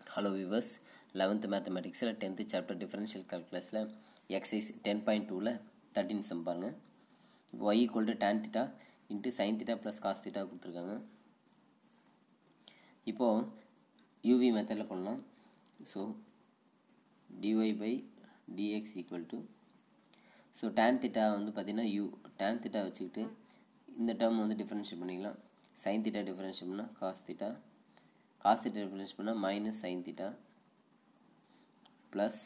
hello viewers eleventh மேத்தமெட்டிக்ஸில் tenth chapter differential கால்குலஸில் exercise ten point டூவில் தேர்ட்டின் சம் பாருங்கள் y equal to tan theta into sin theta plus cos theta கொடுத்துருக்காங்க இப்போது uv மெத்தடில் பண்ணலாம் so dy by dx equal to so tan theta வந்து பார்த்திங்கன்னா யூ டேன் திட்டா வச்சுக்கிட்டு இந்த டேர்ம் வந்து டிஃப்ரென்ஷியேட் பண்ணிக்கலாம் சைன் திட்டா டிஃப்ரென்ஷியேட் பண்ணால் cos theta cos theta differentiate பண்ணால் minus sin theta plus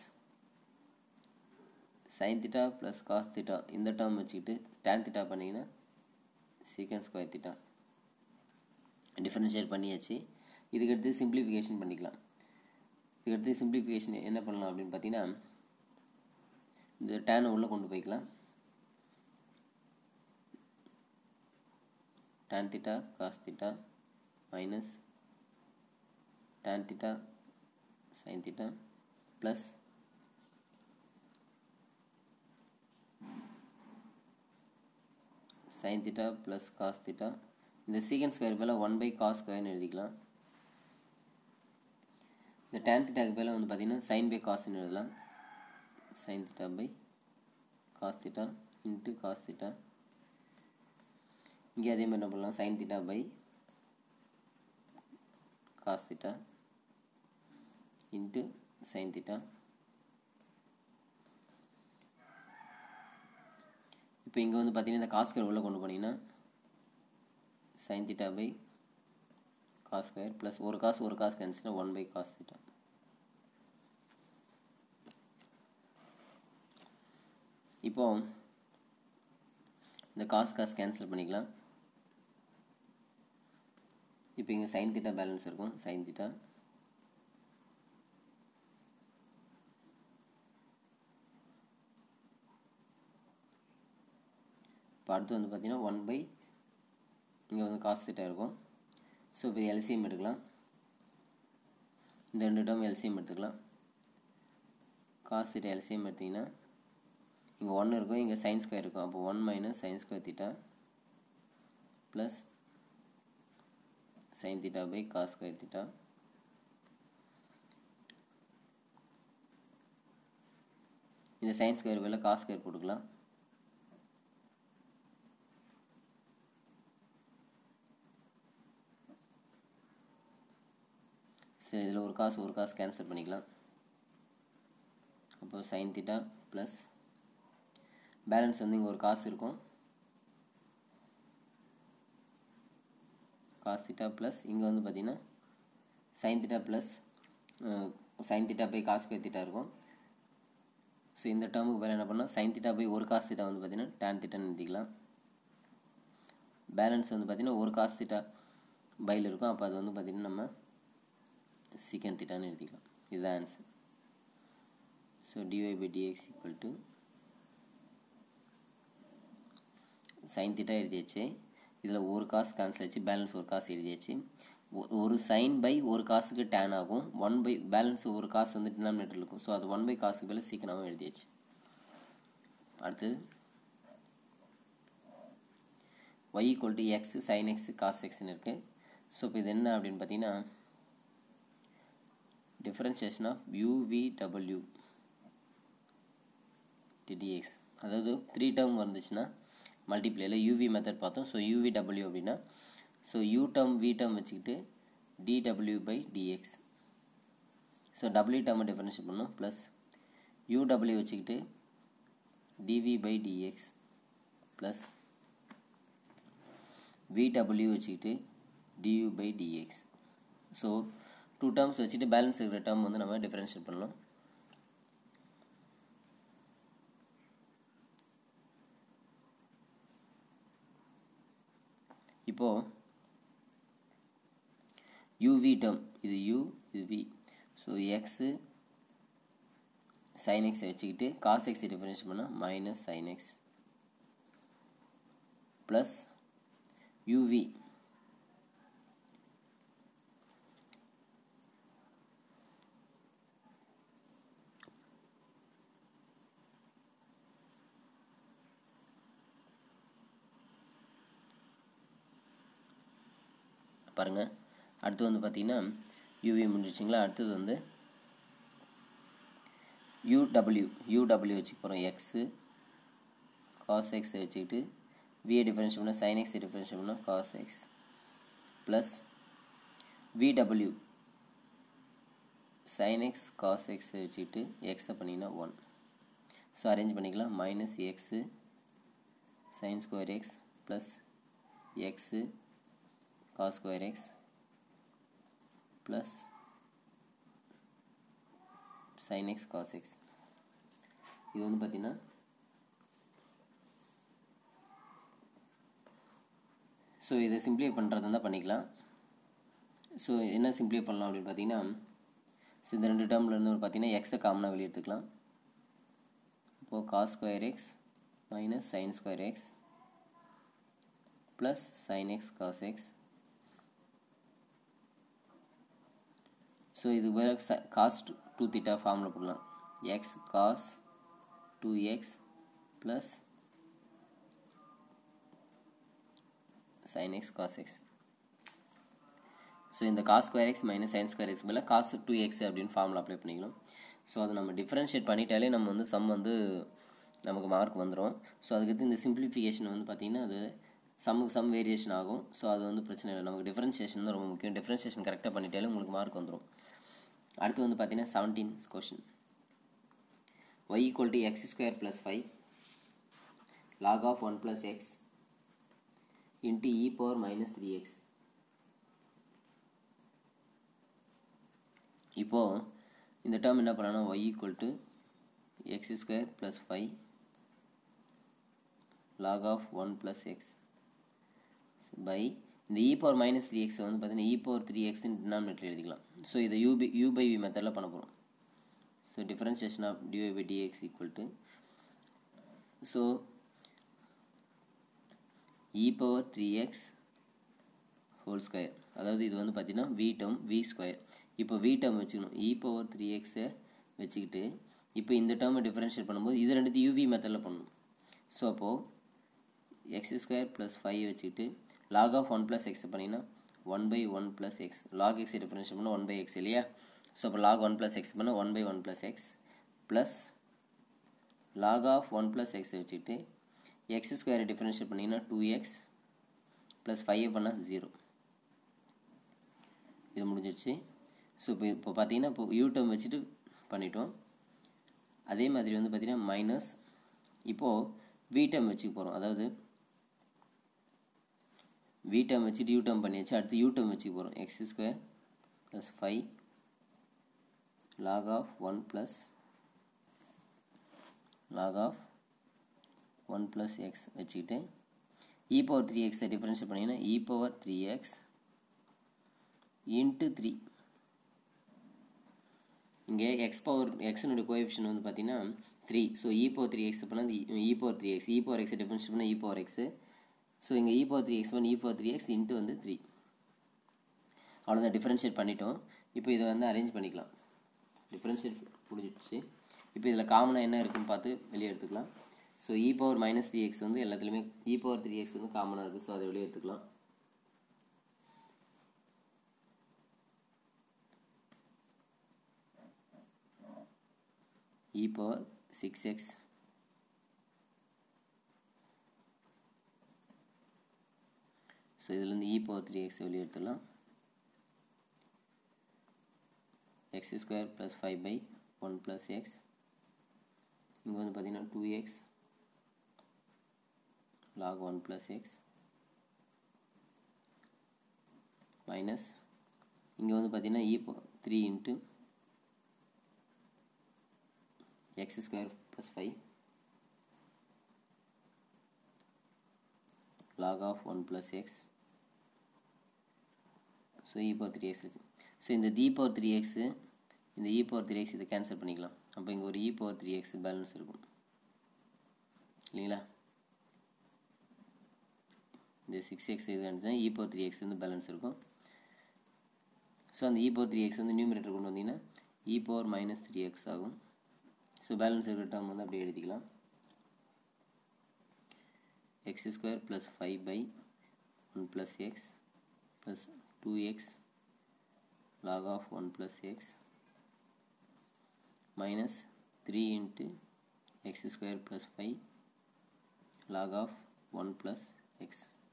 sin theta plus cos theta இந்த டேர்ம் வச்சுக்கிட்டு டேன் திட்டா பண்ணிங்கன்னா சீக்கன் ஸ்கொயர் திட்டா டிஃப்ரென்ஷியேட் பண்ணியாச்சு இதுக்கடுத்து சிம்பிளிஃபிகேஷன் பண்ணிக்கலாம் இதுக்கடுத்து சிம்பிளிஃபிகேஷன் என்ன பண்ணலாம் அப்படின்னு பார்த்தீங்கன்னா இந்த டேனை உள்ளே கொண்டு போய்க்கலாம் tan theta cos theta minus tan theta sin theta plus sin theta plus cos theta இந்த சீக்கன் ஸ்கொயர் பேல ஒன் பை காஸ் ஸ்கொயர்னு எழுதிக்கலாம் இந்த டேன் திட்டாக்கு பேல வந்து பார்த்தீங்கன்னா சைன் பை காஸ்ன்னு எழுதலாம் sin theta by cos theta into cos theta இங்கே அதே மாதிரி என்ன பண்ணலாம் sin theta by cos theta into sin theta இப்போ இங்கே வந்து பார்த்தீங்கன்னா இந்த காஸ் ஸ்கொயர் உள்ளே கொண்டு போனீங்கன்னா sin theta by cos square plus ஒரு காசு ஒரு காசு கேன்சல்னா ஒன் பை காஸ் திட்டா இப்போ இந்த காஸ் காஸ் கேன்சல் பண்ணிக்கலாம் இப்போ இங்கே சைன் திட்டா பேலன்ஸ் இருக்கும் சைன் திட்டா இப்போ அடுத்து வந்து பார்த்தீங்கன்னா ஒன் பை இங்கே வந்து காசு திட்டா இருக்கும் ஸோ இப்போ எல்சிஎம் எடுக்கலாம் இந்த ரெண்டு டேர்ம் எல்சிஎம் எடுத்துக்கலாம் காசு திட்டா எல்சிஎம் எடுத்திங்கன்னா இங்கே ஒன்று இருக்கும் இங்கே சைன் ஸ்கொயர் இருக்கும் அப்போ one minus sin square theta plus sin theta by cos square theta இந்த சைன் ஸ்கொயர் வேலை காஸ் ஸ்கொயர் போட்டுக்கலாம் சரி இதில் ஒரு காசு ஒரு காசு கேன்சல் பண்ணிக்கலாம் அப்போ சைன் தீட்டா ப்ளஸ் பேலன்ஸ் வந்து இங்கே ஒரு காசு இருக்கும் காஸ் திட்டா ப்ளஸ் இங்கே வந்து பார்த்தீங்கன்னா sin theta plus sin theta by cos square theta இருக்கும் ஸோ இந்த டேர்முக்கு பேர் என்ன பண்ணால் சைன் திட்டா பை ஒரு காசு திட்டா வந்து பார்த்தீங்கன்னா டேன் திட்டான்னு எழுதிக்கலாம் பேலன்ஸ் வந்து பார்த்தீங்கன்னா ஒரு காசு திட்டா பையில் இருக்கும் அப்போ அது வந்து பார்த்திங்கன்னா நம்ம சீக்கன் திட்டான்னு எழுதிக்கலாம் இதுதான் answer so dy by dx equal to sin theta எழுதியாச்சு இதில் ஒரு காசு கேன்சல் ஆச்சு பேலன்ஸ் ஒரு காசு எழுதியாச்சு ஒரு சைன் பை ஒரு காசுக்கு டேன் ஆகும் ஒன் பை பேலன்ஸ் ஒரு காசு வந்து டினாமினேட்டர் இருக்கும் ஸோ அது ஒன் பை காசுக்கு மேலே சீக்கிரமாகவும் எழுதியாச்சு அடுத்தது Y equal to X sign x cos எக்ஸ்னு இருக்குது ஸோ இப்போ இது என்ன அப்படின்னு பார்த்தீங்கன்னா டிஃப்ரென்ஷியேஷன் ஆஃப் யூவிடபிள்யூ டிடிஎக்ஸ் அதாவது த்ரீ டேர்ம் வந்துச்சுன்னா மல்டிப்ளேயில் யூவி மெத்தட் பார்த்தோம் ஸோ யூவி டபிள்யூ அப்படின்னா so you term we term வச்சுக்கிட்டு DW by dx so W டேர்மை டிஃபரன்ஷியேட் பண்ணோம் ப்ளஸ் யூடபிள்யூ வச்சுக்கிட்டு TV by dx plus VW வச்சுக்கிட்டு due by dx so two terms வச்சுட்டு balance இருக்கிற டேர்ம் வந்து நம்ம டிஃபரன்ஷியேட் பண்ணலாம் இப்போது யூவி டேர்ம் இது யூ இது வி ஸோ எக்ஸு சைன் எக்ஸை வச்சுக்கிட்டு காஸ் எக்ஸை டிஃபரன்ஷியேட் பண்ணால் minus sin x plus uv பாருங்கள் அடுத்து வந்து பார்த்திங்கன்னா யூவி முடிஞ்சிச்சிங்களா அடுத்தது வந்து யூடபிள்யூ யூடபிள்யூ வச்சுக்க போகிறோம் எக்ஸு காஸ் எக்ஸ் வச்சுக்கிட்டு விஏ டிஃபரன்ஷியல் பண்ணால் சைன் எக்ஸ் டிஃபரன்ஷியல் பண்ணால் cos X plus VW sign x cos X வச்சுக்கிட்டு எக்ஸை பண்ணிங்கன்னா ஒன் ஸோ அரேஞ்ச் பண்ணிக்கலாம் minus x sign square x plus x cos square x plus sin x cos x இது வந்து பார்த்தீங்கன்னா so இதை சிம்ப்ளிஃபை பண்ணுறது இருந்தால் பண்ணிக்கலாம் ஸோ என்ன சிம்ப்ளிஃபை பண்ணலாம் அப்படின்னு பார்த்தீங்கன்னா ஸோ இந்த ரெண்டு டேர்மில் இருந்து பார்த்தீங்கன்னா எக்ஸை காமனாக வெளியே எடுத்துக்கலாம் இப்போது cos square x minus sin square x plus sin x cos x so இது வேறு காஸ் டூ தீட்டா ஃபார்மில் போடலாம் x cos two x plus sin x cos x so இந்த cos square x minus sin square x மேலே cos two x அப்படின்னு ஃபார்மில் apply பண்ணிக்கலாம் so அதை நம்ம டிஃப்ரென்ஷியேட் பண்ணிட்டாலே நம்ம வந்து சம் வந்து நமக்கு மார்க் வந்துடும் ஸோ அதுக்கடுத்து இந்த சிம்பிளிஃபிகேஷன் வந்து பார்த்திங்கன்னா அது சம்முக்கு சம் வேரியேஷன் ஆகும் ஸோ அது வந்து பிரச்சனை இல்லை நமக்கு டிஃப்ரென்ஷியேஷன் தான் ரொம்ப முக்கியம் டிஃப்ரென்ஷியேஷன் கரெக்டாக பண்ணிட்டாலே உங்களுக்கு மார்க் வந்துடும் அடுத்து வந்து பார்த்தீங்கன்னா seventeen question y equal to x square plus five log of one plus x into e power minus three x இப்போது இந்த டேர்ம் என்ன பண்ணணும் y equal to x square plus five log of one plus x by இந்த e power minus three எக்ஸை வந்து பார்த்தீங்கன்னா e power three எக்ஸ்ன்னு denominator எழுதிக்கலாம் ஸோ இதை யூபி யூ பை வி மெத்தடில் பண்ண போகிறோம் so differentiation of dy by dx equal to so e power three x whole square அதாவது இது வந்து பார்த்தீங்கன்னா வி டேர்ம் வி ஸ்கொயர் இப்போ வி டேர்ம் வச்சுக்கணும் இ பவர் த்ரீ எக்ஸை வச்சுக்கிட்டு இப்போ இந்த டேர்மை டிஃபரன்ஷியேட் பண்ணும்போது இது ரெண்டுத்தையும் யூவி மெத்தடில் பண்ணணும் ஸோ அப்போது எக்ஸ் ஸ்கொயர் ப்ளஸ் ஃபைவ் வச்சுக்கிட்டு log of one plus x பண்ணிங்கன்னா one by one plus x log x differential பண்ணால் ஒன் பை எக்ஸ் இல்லையா ஸோ அப்போ லாக் ஒன் ப்ளஸ் எக்ஸ் பண்ணால் one by one plus x plus log of one plus x வச்சுக்கிட்டு x ஸ்கொயரை differential பண்ணிங்கன்னா two x plus five பண்ணால் zero இது முடிஞ்சிடுச்சு ஸோ இப்போ இப்போ பார்த்தீங்கன்னா இப்போ யூ டேர்ம் வச்சுட்டு பண்ணிட்டோம் அதே மாதிரி வந்து பார்த்தீங்கன்னா மைனஸ் இப்போது வி டேர்ம் வச்சுக்க போகிறோம் அதாவது வி டேர்ம் வச்சுட்டு யூ டேர்ம் பண்ணியாச்சு அடுத்து யூ டேர்ம் வச்சுக்க போகிறோம் x square plus five log of one plus log of one plus x வச்சுக்கிட்டு இ பவர் த்ரீ எக்ஸை டிஃப்ரென்ஷியல் பண்ணிங்கன்னா e power three x into three இங்கே எக்ஸ் பவர் எக்ஸனுடைய கோஎஃபிஷன் வந்து பார்த்தீங்கன்னா three so e power three x பண்ணால் e power three x e power எக்ஸை differential பண்ணால் இ பவர் எக்ஸு ஸோ இங்கே இ பவர் த்ரீ எக்ஸ் பண்ண e power three x into வந்து த்ரீ அவ்வளோதான் டிஃப்ரென்ஷியேட் பண்ணிட்டோம் இப்போ இதை வந்து அரேஞ்ச் பண்ணிக்கலாம் டிஃப்ரென்ஷியேட் முடிஞ்சிடுச்சு இப்போ இதில் காமனாக என்ன இருக்குன்னு பார்த்து வெளியே எடுத்துக்கலாம் so e power minus three x வந்து எல்லாத்துலேயுமே இ பவர் த்ரீ எக்ஸ் வந்து காமனாக இருக்குது ஸோ அதை வெளியே எடுத்துக்கலாம் e power 6x ஸோ இதுலேருந்து இ பவர் த்ரீ எக்ஸ் வெளியே எடுத்துடலாம் x square plus five by one plus x இங்கே வந்து பார்த்தீங்கன்னா two x log one plus x minus இங்கே வந்து பார்த்தீங்கன்னா e three into x square plus 5 log of 1 plus x so e power three x so இந்த தி power three x இந்த e power three x இதை கேன்சல் பண்ணிக்கலாம் அப்போ இங்கே ஒரு e power three x balance இருக்கும் இல்லைங்களா இந்த சிக்ஸ் எக்ஸ் இது இருந்துச்சுன்னா இ பவர் த்ரீ எக்ஸ் வந்து பேலன்ஸ் இருக்கும் ஸோ அந்த இ பவர் த்ரீ எக்ஸ் வந்து நியூமிரேட்டர் கொண்டு வந்தீங்கன்னா e power minus three x ஆகும் ஸோ பேலன்ஸ் இருக்கிற டேர்ம் வந்து அப்படியே எழுதிக்கலாம் x square plus five by one plus x plus two x log of 1 plus x minus 3 into x square plus 5 log of 1 plus x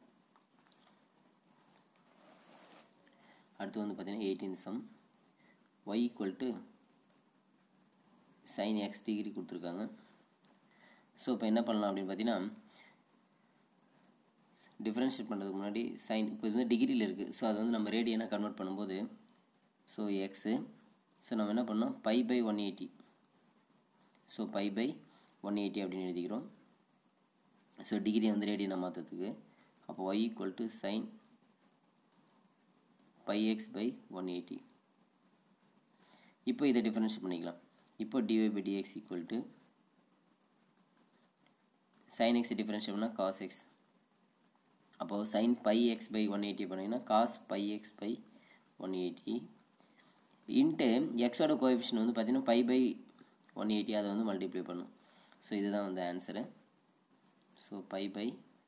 அடுத்து வந்து பார்த்தீங்கன்னா eighteen sum y equal to sin x degree கொடுத்துருக்காங்க so இப்போ என்ன பண்ணலாம் அப்படின்னு பார்த்தீங்கன்னா differentiate பண்ணுறதுக்கு முன்னாடி சைன் இப்போ இது வந்து டிகிரியில் இருக்குது ஸோ அதை வந்து நம்ம ரேடியனாக கன்வெர்ட் பண்ணும்போது ஸோ எக்ஸு ஸோ நம்ம என்ன பண்ணோம் pi by one eighty so pi by one eighty அப்படின்னு எழுதிக்கிறோம் ஸோ டிகிரி வந்து ரேடியனாக மாற்றுறதுக்கு அப்போ y equal to sin pi x by one eighty இப்போ இதை டிஃபரன்ஷியேட் பண்ணிக்கலாம் இப்போ dy by dx equal to sin x differentiate பண்ணால் காஸ் எக்ஸ் அப்போது sin pi x by one eighty பண்ணிங்கன்னா cos pi x by one eighty into எக்ஸோட coefficient வந்து பார்த்தீங்கன்னா பை பை ஒன் எயிட்டி அதை வந்து மல்டிப்ளை பண்ணும் ஸோ இதுதான் வந்து answer so pi by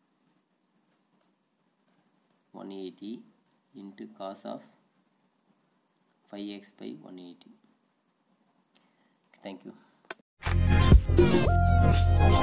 one eighty into cos of 5x by 180 thank you